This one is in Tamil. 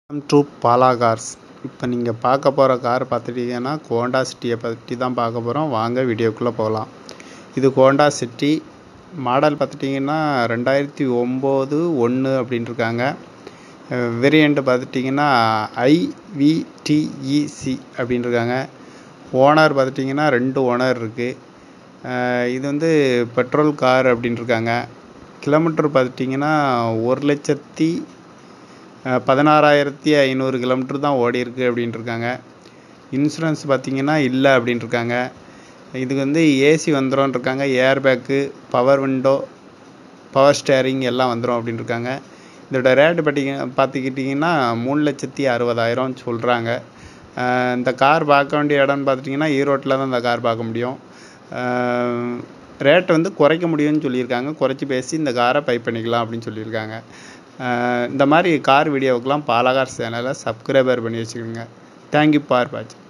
வெல்கம் டு பாலா கார்ஸ் இப்போ நீங்கள் பார்க்க போகிற கார் பார்த்துட்டீங்கன்னா ஹோண்டா சிட்டியை பற்றி தான் பார்க்க போகிறோம் வாங்க வீடியோக்குள்ளே போகலாம் இது ஹோண்டா சிட்டி மாடல் பார்த்துட்டிங்கன்னா ரெண்டாயிரத்தி ஒம்பது ஒன்று அப்படின்ட்டுருக்காங்க வேரியண்ட் பார்த்துட்டிங்கன்னா ஐவிடிஇசி அப்படின்ட்டுருக்காங்க ஓனர் பார்த்துட்டிங்கன்னா ரெண்டு ஓனர் இருக்குது இது வந்து பெட்ரோல் கார் அப்படின்ட்டுருக்காங்க கிலோமீட்டர் பார்த்துட்டிங்கன்னா ஒரு லட்சத்தி பதினாறாயிரத்தி ஐநூறு கிலோமீட்டர் தான் ஓடிருக்கு அப்படின்ட்டுருக்காங்க இன்சூரன்ஸ் பார்த்திங்கன்னா இல்லை அப்படின்ட்டுருக்காங்க இதுக்கு வந்து ஏசி வந்துரும்ன்ருக்காங்க air bag power window power steering எல்லாம் வந்துடும் அப்படின்ட்டுருக்காங்க இதோட ரேட்டு பார்த்திங்க பார்த்துக்கிட்டிங்கன்னா மூணு லட்சத்தி அறுபதாயிரம் சொல்கிறாங்க இந்த கார் பார்க்க வேண்டிய இடம்னு பார்த்துட்டிங்கன்னா ஈரோட்டில் தான் இந்த கார் பார்க்க முடியும் ரேட்டை வந்து குறைக்க முடியும்னு சொல்லியிருக்காங்க குறைச்சி பேசி இந்த காரை பை பண்ணிக்கலாம் அப்படின்னு சொல்லியிருக்காங்க இந்த மாதிரி கார் வீடியோவுக்கெலாம் பாலகார் சேனலை சப்ஸ்கிரைபர் பண்ணி வச்சுக்கோங்க தேங்க்யூ ஃபார் வாட்சிங்